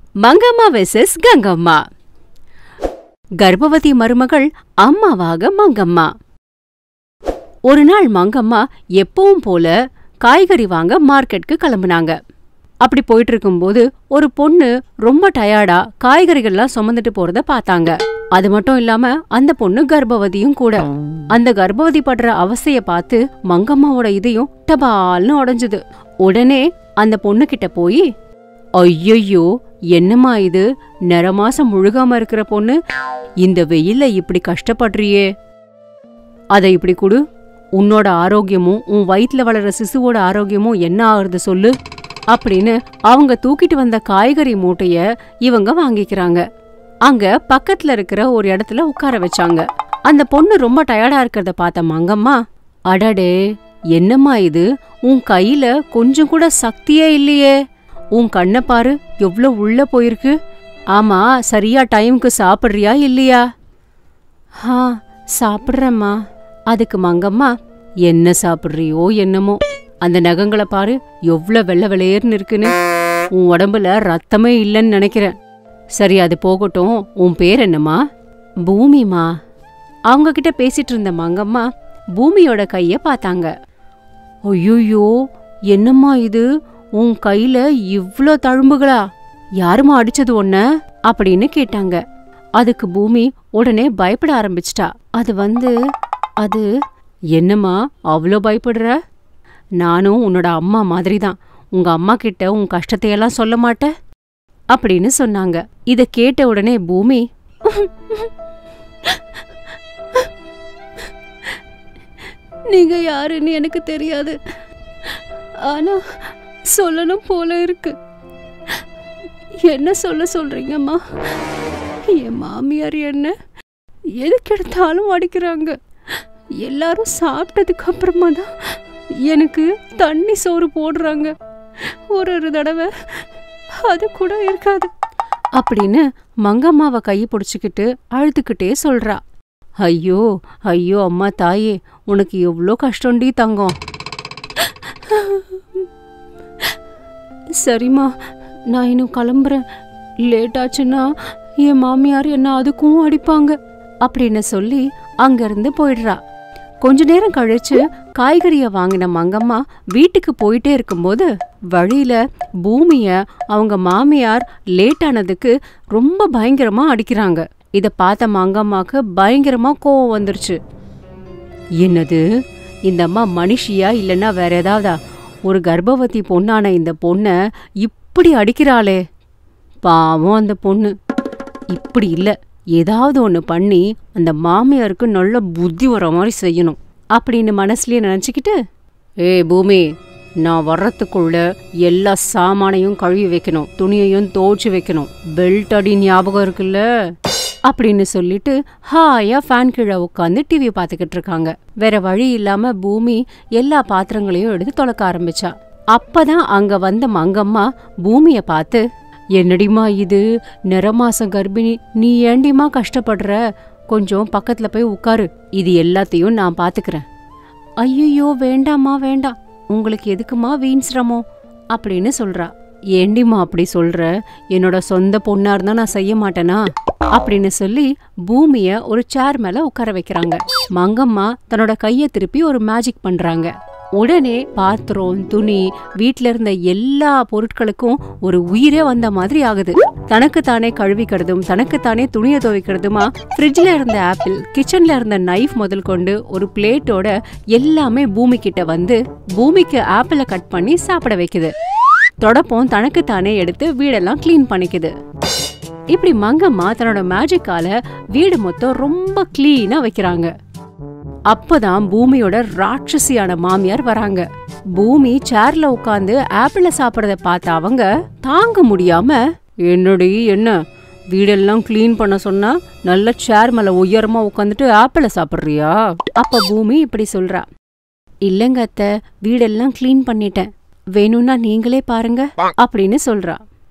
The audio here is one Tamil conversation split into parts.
மங்கம்மா வெசஸ் கங்கம்மா கர்ப்பவதி மருமகள் அம்மாவாக மங்கம்மா ஒரு நாள் மங்கம்மா எப்பவும் போல காய்கறி வாங்க மார்க்கெட்க்கு கிளம்புனாங்க அப்படி போயிட்டு இருக்கும்போது ஒரு பொண்ணு ரொம்ப டயர்டா காய்கறிகள்லாம் சுமந்துட்டு போறத பார்த்தாங்க அது மட்டும் இல்லாம அந்த பொண்ணு கர்ப்பவதியும் கூட அந்த கர்ப்பவதி படுற அவஸ்தைய பார்த்து மங்கம்மாவோட இதயம் டபால்னு உடைஞ்சது உடனே அந்த பொண்ணு கிட்ட போய் ஐயையோ என்னம்மா இது நிறமாசம் முழுகாம இருக்கிற பொண்ணு இந்த வெயில்ல இப்படி கஷ்டப்படுறியே அதை இப்படி கொடு உன்னோட ஆரோக்கியமும் உன் வயித்துல வளர்ற சிசுவோட ஆரோக்கியமும் என்ன ஆகுறது சொல்லு அப்படின்னு அவங்க தூக்கிட்டு வந்த காய்கறி மூட்டைய இவங்க வாங்கிக்கிறாங்க அங்க பக்கத்துல இருக்கிற ஒரு இடத்துல உட்கார வச்சாங்க அந்த பொண்ணு ரொம்ப டயர்டா இருக்கிறத பார்த்த மங்கம்மா அடடே என்னம்மா இது உன் கையில கொஞ்சம் கூட சக்தியே இல்லையே உன் கண்ணை பாரு எவ்ளோ உள்ள போயிருக்கு ஆமா சரியா டைம்க்கு சாப்பிடுறியா இல்லையா ஆ சாப்பிட்றேம்மா அதுக்கு மங்கம்மா என்ன சாப்பிடுறியோ என்னமோ அந்த நகங்களை பாரு எவ்ளோ வெள்ளை வெளையர்னு இருக்குன்னு உன் உடம்புல ரத்தமே இல்லைன்னு நினைக்கிறேன் சரி அது போகட்டும் உன் பேர் என்னம்மா பூமிமா அவங்க கிட்ட பேசிட்டு இருந்த மங்கம்மா பூமியோட கைய பார்த்தாங்க ஐயோயோ என்னம்மா இது உன் கையில இவ்ளோ தழும்புகளா யாரும்மா அடிச்சது உன்ன அப்படின்னு கேட்டாங்க அதுக்கு பூமி உடனே பயப்பட ஆரம்பிச்சிட்டா அது வந்து அது என்னம்மா அவ்வளோ பயப்படுற நானும் உன்னோட அம்மா மாதிரி தான் உங்க அம்மா கிட்ட உன் கஷ்டத்தையெல்லாம் சொல்ல மாட்ட அப்படின்னு சொன்னாங்க இத கேட்ட உடனே பூமி நீங்க யாருன்னு எனக்கு தெரியாது ஆனா சொல்லணும் போல இருக்கு என்ன சொல்ல சொல்றீங்கம்மா என் மாமியார் என்ன எதுக்கு எடுத்தாலும் அடிக்கிறாங்க எல்லாரும் சாப்பிட்டதுக்கு அப்புறமா தான் எனக்கு தண்ணி சோறு போடுறாங்க ஒரு ஒரு தடவை அது கூட இருக்காது அப்படின்னு மங்கம்மாவை கையை பிடிச்சிக்கிட்டு அழுதுகிட்டே சொல்றா ஐயோ ஐயோ அம்மா தாயே உனக்கு எவ்வளோ கஷ்டம்டி தங்கம் சரிம்மா நான் இன்னும் கிளம்புறேன் லேட் ஆச்சுன்னா என் மாமியார் என்ன அதுக்கும் அடிப்பாங்க அப்படின்னு சொல்லி அங்கிருந்து போயிடுறா கொஞ்ச நேரம் கழிச்சு காய்கறிய வாங்கின மங்கம்மா வீட்டுக்கு போயிட்டே இருக்கும்போது வழியில பூமிய அவங்க மாமியார் லேட் ஆனதுக்கு ரொம்ப பயங்கரமா அடிக்கிறாங்க இத பார்த்த மங்கம்மாக்கு பயங்கரமா கோவம் வந்துருச்சு என்னது இந்த அம்மா மனுஷியா இல்லைன்னா வேற ஏதாவதா ஒரு கர்ப்பவதி பொண்ணான இந்த பொண்ண இப்படி அடிக்கிறாளே பாவம் அந்த பொண்ணு இப்படி இல்ல ஏதாவது ஒன்று பண்ணி அந்த மாமியாருக்கு நல்ல புத்தி வர மாதிரி செய்யணும் அப்படின்னு மனசுலயே நினச்சிக்கிட்டு ஏய் பூமி நான் வர்றதுக்குள்ள எல்லா சாமானையும் கழுவி வைக்கணும் துணியையும் துவைச்சு வைக்கணும் பெல்ட் அடி ஞாபகம் இருக்குல்ல அப்படின்னு சொல்லிட்டு ஹாயா ஃபேன் கீழே உட்காந்து டிவி பார்த்துக்கிட்டு இருக்காங்க வேற வழி இல்லாம பூமி எல்லா பாத்திரங்களையும் எடுத்து தொலைக்க ஆரம்பிச்சா அப்பதான் அங்க வந்த மங்கம்மா பூமிய பார்த்து என்னடிமா இது நிறமாசம் கர்ப்பிணி நீ ஏண்டிமா கஷ்டப்படுற கொஞ்சம் பக்கத்துல போய் உட்காரு இது எல்லாத்தையும் நான் பாத்துக்கிறேன் ஐயோ வேண்டாம்மா வேண்டாம் உங்களுக்கு எதுக்குமா வீண் சிரமம் அப்படின்னு சொல்றா ஏண்டிம்மா அப்படி சொல்ற என்னோட சொந்த பொண்ணா இருந்தா நான் செய்ய மாட்டேனா அப்படின்னு சொல்லி பூமிய ஒரு சேர் மேல உட்கார வைக்கிறாங்க மங்கம்மா தன்னோட கைய திருப்பி ஒரு மேஜிக் பண்றாங்க உடனே பாத்திரம் துணி வீட்ல இருந்த எல்லா பொருட்களுக்கும் ஒரு உயிரே வந்த மாதிரி ஆகுது தனக்கு தானே கழுவிக்கிறதும் தனக்கு தானே துணியை துவைக்கிறதுமா ஃப்ரிட்ஜ்ல இருந்த ஆப்பிள் கிச்சன்ல இருந்த நைஃப் முதல் கொண்டு ஒரு பிளேட்டோட எல்லாமே பூமி கிட்ட வந்து பூமிக்கு ஆப்பிளை கட் பண்ணி சாப்பிட வைக்குது தொடப்பம் தனக்கு தானே எடுத்து வீடெல்லாம் க்ளீன் பண்ணிக்குது இப்படி மங்கம்மா தன்னோட மேஜிக்கால வீடு மொத்தம் ரொம்ப கிளீனா வைக்கிறாங்க அப்பதான் பூமியோட ராட்சசியான மாமியார் வராங்க பூமி சேர்ல உட்காந்து ஆப்பிள சாப்பிடறத பார்த்த அவங்க தாங்க முடியாம என்னடி என்ன வீடெல்லாம் க்ளீன் பண்ண சொன்னா நல்ல சேர் மேல உயரமா உட்காந்துட்டு ஆப்பிள சாப்பிடுறியா அப்ப பூமி இப்படி சொல்றா இல்லங்க அத்தை வீடெல்லாம் க்ளீன் பண்ணிட்டேன் வேணும்னா நீங்களே பாருங்க அப்படின்னு சொல்றா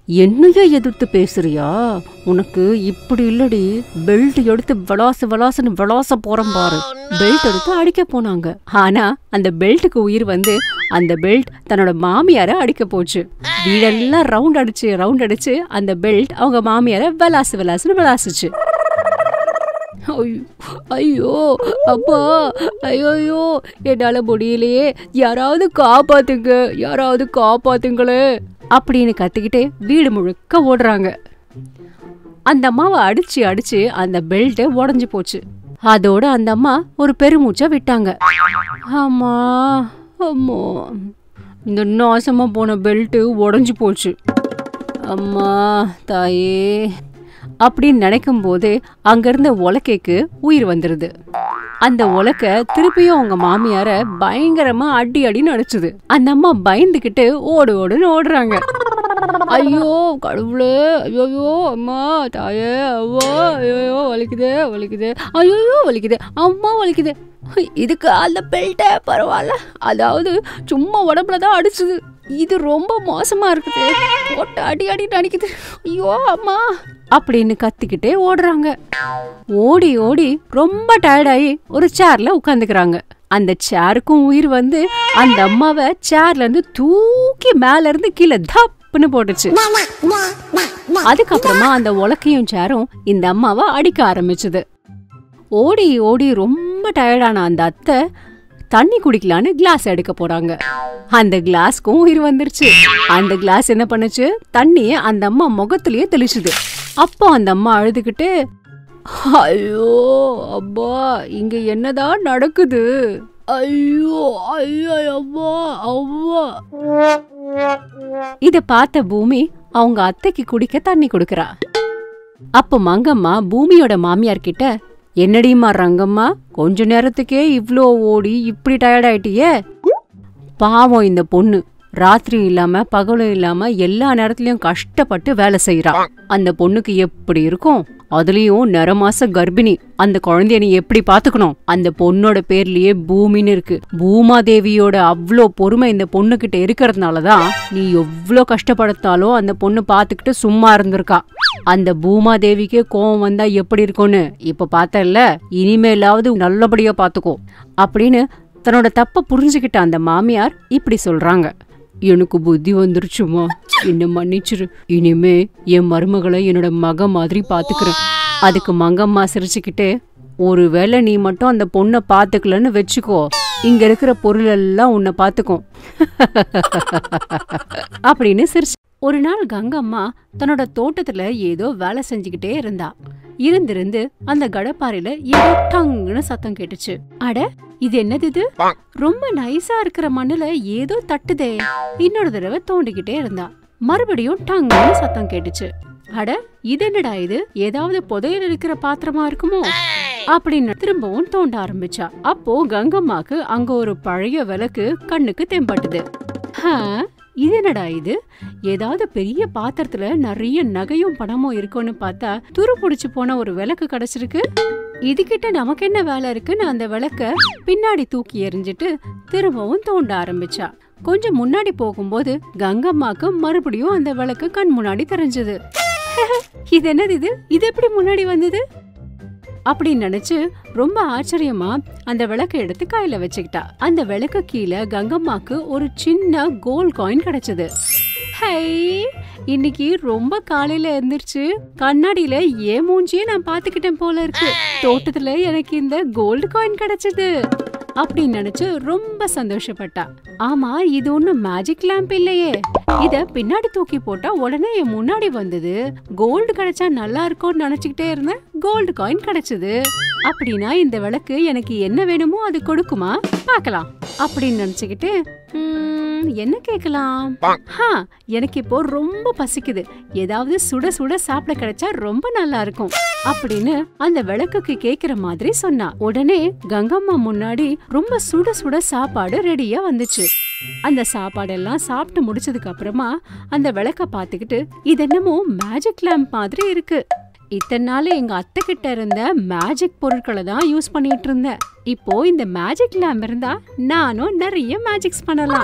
என்னைய எதிர்த்து பேசுறியா உனக்கு இப்படி இல்லடி பெல்ட் எடுத்து விளாசு விளாசுன்னு விளாச போறோம் பாரு பெல்ட் எடுத்து அடிக்க போனாங்க ஆனா அந்த பெல்ட்டுக்கு உயிர் வந்து அந்த பெல்ட் தன்னோட மாமியார அடிக்க போச்சு வீடெல்லாம் ரவுண்ட் அடிச்சு ரவுண்ட் அடிச்சு அந்த பெல்ட் அவங்க மாமியார விளாசு விளாசுன்னு விளாசுச்சு ஐயோ ஐயோ அப்பா ஐயோ ஐயோ என்னால முடியலையே யாராவது காப்பாத்துங்க யாராவது காப்பாத்துங்களே அப்படின்னு கத்திக்கிட்டே வீடு முழுக்க ஓடுறாங்க அந்த அம்மாவை அடிச்சு அடிச்சு அந்த பெல்ட் உடஞ்சு போச்சு அதோட அந்த அம்மா ஒரு பெருமூச்சை விட்டாங்க ஆமா அம்மா இந்த நாசமா போன பெல்ட் உடஞ்சு போச்சு அம்மா தாயே அப்படின்னு நினைக்கும் போது அங்கிருந்த உலக்கைக்கு உயிர் வந்துருது அந்த உலக்க திருப்பியும் அவங்க மாமியார பயங்கரமா அடி அடின்னு அடிச்சுது அந்த அம்மா பயந்துகிட்டு ஓடு ஓடுன்னு ஓடுறாங்க ஐயோ கடவுளே ஐயோ அம்மா தாயே அவ்வா ஐயோ வலிக்குதே வலிக்குதே ஐயோ வலிக்குதே அம்மா வலிக்குதே இதுக்கு அந்த பெல்ட்டே பரவாயில்ல அதாவது சும்மா உடம்புல தான் அடிச்சுது இது ரொம்ப மோசமா இருக்குது போட்டு அடி அடி அடிக்குது ஐயோ அம்மா அப்படின்னு கத்திக்கிட்டே ஓடுறாங்க ஓடி ஓடி ரொம்ப டயர்டாயி ஒரு சேர்ல உட்காந்துக்கிறாங்க அந்த சேருக்கும் உயிர் வந்து அந்த அம்மாவை சேர்ல இருந்து தூக்கி மேல இருந்து கீழே தப்புன்னு போட்டுச்சு அதுக்கப்புறமா அந்த உலக்கையும் சேரும் இந்த அம்மாவை அடிக்க ஆரம்பிச்சது ஓடி ஓடி ரொம்ப டயர்டான அந்த அத்தை தண்ணி குடிக்கலான்னு கிளாஸ் எடுக்க போறாங்க அந்த கிளாஸ்க்கும் உயிர் வந்துருச்சு அந்த கிளாஸ் என்ன பண்ணுச்சு தண்ணிய அந்த அம்மா முகத்திலேயே தெளிச்சுது அப்போ அந்த அம்மா அழுதுகிட்டு ஐயோ அப்பா இங்க என்னதான் நடக்குது ஐயோ ஐயோ அம்மா அம்மா இத பார்த்த பூமி அவங்க அத்தைக்கு குடிக்க தண்ணி கொடுக்கறா அப்ப மங்கம்மா பூமியோட மாமியார் கிட்ட என்னடிமா ரங்கம்மா கொஞ்ச நேரத்துக்கே இவ்ளோ ஓடி இப்படி டயர்ட் ஆயிட்டியே பாவம் இந்த பொண்ணு ராத்திரி இல்லாம பகலும் இல்லாம எல்லா நேரத்துலயும் கஷ்டப்பட்டு வேலை செய்யறா அந்த பொண்ணுக்கு எப்படி இருக்கும் அதுலயும் நிறமாச கர்ப்பிணி அந்த குழந்தைய நீ எப்படி பாத்துக்கணும் அந்த பொண்ணோட பேர்லயே பூமின்னு இருக்கு பூமாதேவியோட அவ்ளோ பொறுமை இந்த பொண்ணு கிட்ட இருக்கிறதுனாலதான் நீ எவ்ளோ கஷ்டப்படுத்தாலும் அந்த பொண்ணு பாத்துக்கிட்டு சும்மா இருந்திருக்கா அந்த பூமாதேவிக்கே கோவம் வந்தா எப்படி இருக்கும்னு இப்ப பார்த்தல்ல இனிமேலாவது நல்லபடியா பாத்துக்கோ அப்படின்னு தன்னோட தப்ப புரிஞ்சுக்கிட்ட அந்த மாமியார் இப்படி சொல்றாங்க எனக்கு புத்தி வந்துருச்சுமா என்ன மன்னிச்சிரு இனிமே என் மருமகளை என்னோட மக மாதிரி பாத்துக்கிறேன் அதுக்கு மங்கம்மா சிரிச்சுக்கிட்டே ஒருவேளை நீ மட்டும் அந்த பொண்ணை பாத்துக்கலன்னு வச்சுக்கோ இங்க இருக்கிற பொருள் எல்லாம் உன்னை பாத்துக்கும் அப்படின்னு சிரிச்சு ஒரு நாள் கங்கம்மா தன்னோட தோட்டத்துல ஏதோ வேலை செஞ்சுக்கிட்டே இருந்தா இருந்திருந்து அந்த கடப்பாறையில ஏதோ டங்குன்னு சத்தம் கேட்டுச்சு அட இது என்னது இது ரொம்ப நைஸா இருக்கிற மண்ணுல ஏதோ தட்டுதே இன்னொரு தடவை தோண்டிக்கிட்டே இருந்தா மறுபடியும் டங்குன்னு சத்தம் கேட்டுச்சு அட இது என்னடா இது ஏதாவது புதையல் இருக்கிற பாத்திரமா இருக்குமோ அப்படின்னு திரும்பவும் தோண்ட ஆரம்பிச்சா அப்போ கங்கம்மாக்கு அங்க ஒரு பழைய விளக்கு கண்ணுக்கு தெம்பட்டுது "ஹ, இது என்னடா இது ஏதாவது பெரிய பாத்திரத்துல நிறைய நகையும் பணமும் இருக்கும்னு பார்த்தா துரு புடிச்சு போன ஒரு விளக்கு கிடைச்சிருக்கு இதுகிட்ட நமக்கு என்ன வேலை இருக்குன்னு அந்த விளக்க பின்னாடி தூக்கி எறிஞ்சிட்டு திரும்பவும் தோண்ட ஆரம்பிச்சா கொஞ்சம் முன்னாடி போகும்போது கங்கம்மாக்கு மறுபடியும் அந்த விளக்கு கண் முன்னாடி தெரிஞ்சது இது என்னது இது இது எப்படி முன்னாடி வந்தது அப்படின்னு நினைச்சு ரொம்ப ஆச்சரியமா அந்த விளக்கை எடுத்து கையில வச்சுக்கிட்டா அந்த விளக்கு கீழே கங்கம்மாக்கு ஒரு சின்ன கோல்ட் காயின் கிடைச்சது ஹை இன்னைக்கு ரொம்ப காலையில எந்திரிச்சு கண்ணாடியில ஏன் மூஞ்சியே நான் பாத்துக்கிட்டேன் போல இருக்கு தோட்டத்துல எனக்கு இந்த கோல்டு காயின் கிடைச்சது அப்படின்னு நினைச்சு ரொம்ப சந்தோஷப்பட்டா ஆமா இது ஒண்ணும் மேஜிக் லேம்ப் இல்லையே இத பின்னாடி தூக்கி போட்டா உடனே என் முன்னாடி வந்தது கோல்டு கிடைச்சா நல்லா இருக்கும்னு நினைச்சுக்கிட்டே இருந்தேன் கோல்டு காயின் கிடைச்சது அப்படின்னா இந்த விளக்கு எனக்கு என்ன வேணுமோ அது கொடுக்குமா பார்க்கலாம் அப்படின்னு நினைச்சுக்கிட்டு "ம், என்ன கேட்கலாம் ஹா எனக்கு இப்போ ரொம்ப பசிக்குது ஏதாவது சுட சுட சாப்பிட கிடைச்சா ரொம்ப நல்லா இருக்கும் அப்படின்னு அந்த விளக்குக்கு கேக்குற மாதிரி சொன்னா உடனே கங்கம்மா முன்னாடி ரொம்ப சுட சுட சாப்பாடு ரெடியா வந்துச்சு அந்த சாப்பாடெல்லாம் சாப்பிட்டு முடிச்சதுக்கு அப்புறமா அந்த விளக்க பார்த்துக்கிட்டு இது என்னமோ மேஜிக் லேம்ப் மாதிரி இருக்கு இத்தனை நாள் எங்க அத்தை கிட்ட இருந்த மேஜிக் பொருட்களை தான் யூஸ் பண்ணிட்டு இருந்தேன் இப்போ இந்த மேஜிக் லேம்ப் இருந்தா நானும் நிறைய மேஜிக்ஸ் பண்ணலாம்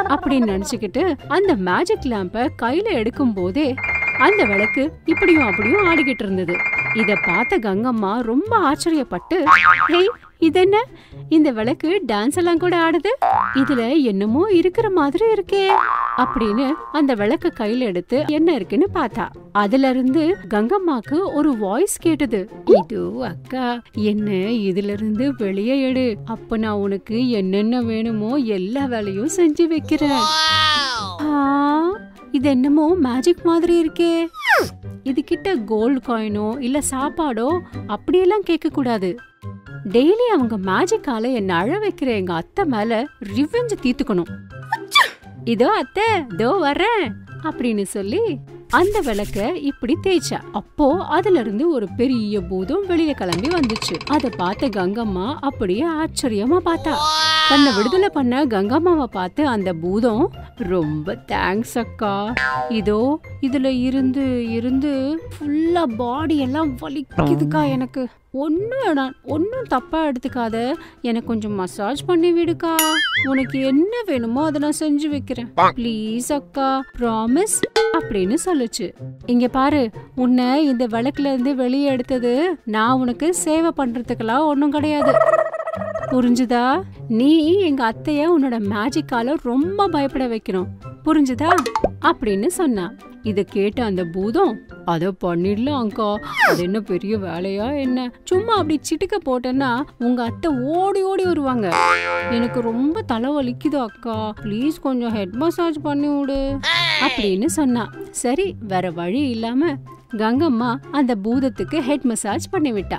அப்படின்னு நினைச்சுக்கிட்டு அந்த மேஜிக் லேம்ப கையில எடுக்கும் போதே அந்த விளக்கு இப்படியும் அப்படியும் ஆடிக்கிட்டு இருந்தது இத பார்த்த கங்கம்மா ரொம்ப ஆச்சரியப்பட்டு "ஏய், இது என்ன இந்த விளக்கு டான்ஸ் எல்லாம் கூட ஆடுது இதுல என்னமோ இருக்கிற மாதிரி இருக்கே அப்படின்னு அந்த விளக்க கையில எடுத்து என்ன இருக்குன்னு பார்த்தா அதுல இருந்து கங்கம்மாக்கு ஒரு வாய்ஸ் கேட்டது இது அக்கா என்ன இதுல இருந்து வெளியே எடு அப்ப நான் உனக்கு என்னென்ன வேணுமோ எல்லா வேலையும் செஞ்சு வைக்கிறேன் ஆ, இது என்னமோ மேஜிக் மாதிரி இருக்கே இது கிட்ட கோல்டு காயினோ இல்ல சாப்பாடோ அப்படியெல்லாம் கேட்க கூடாது டெய்லி அவங்க மேஜிக்கால என்ன அழ வைக்கிற எங்க அத்தை மேல ரிவெஞ்ச் தீத்துக்கணும் இதோ அத்தை இதோ வர்றேன் அப்படின்னு சொல்லி அந்த விளக்க இப்படி தேய்ச்சா அப்போ அதுல இருந்து ஒரு பெரிய பூதம் வெளியில கிளம்பி வந்துச்சு அத பார்த்த கங்கம்மா அப்படியே ஆச்சரியமா பார்த்தா தன்னை விடுதலை பண்ண கங்கம்மாவை பார்த்து அந்த பூதம் ரொம்ப தேங்க்ஸ் அக்கா இதோ இதுல இருந்து இருந்து ஃபுல்லா பாடி எல்லாம் வலிக்குதுக்கா எனக்கு ஒன்னும் நான் ஒன்னும் தப்பா எடுத்துக்காத எனக்கு கொஞ்சம் மசாஜ் பண்ணி விடுக்கா உனக்கு என்ன வேணுமோ அதை நான் செஞ்சு வைக்கிறேன் ப்ளீஸ் அக்கா ப்ராமிஸ் அப்படின்னு சொல்லுச்சு இங்க பாரு உன்னை இந்த விளக்குல இருந்து வெளியே எடுத்தது நான் உனக்கு சேவை பண்றதுக்கெல்லாம் ஒண்ணும் கிடையாது புரிஞ்சுதா நீ எங்க அத்தைய உன்னோட மேஜிக்கால ரொம்ப பயப்பட வைக்கணும் புரிஞ்சுதா அப்படின்னு சொன்னா இத கேட்ட அந்த பூதம் அத பண்ணிடலாம் அக்கா அது என்ன பெரிய வேலையா என்ன சும்மா அப்படி சிட்டுக்க போட்டேன்னா உங்க அத்தை ஓடி ஓடி வருவாங்க எனக்கு ரொம்ப தலை வலிக்குது அக்கா ப்ளீஸ் கொஞ்சம் ஹெட் மசாஜ் பண்ணி விடு அப்படின்னு சொன்னா சரி வேற வழி இல்லாம கங்கம்மா அந்த பூதத்துக்கு ஹெட் மசாஜ் பண்ணி விட்டா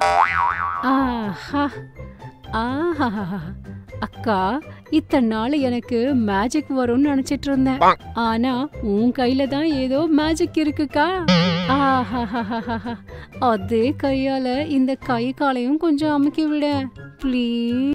ஆஹா ஆஹா அக்கா இத்தனை நாள் எனக்கு மேஜிக் வரும்னு நினைச்சிட்டு இருந்தேன் ஆனா உன் கையில தான் ஏதோ மேஜிக் இருக்குக்கா ஆஹா அதே கையால இந்த கை காலையும் கொஞ்சம் அமுக்கி விட ப்ளீஸ்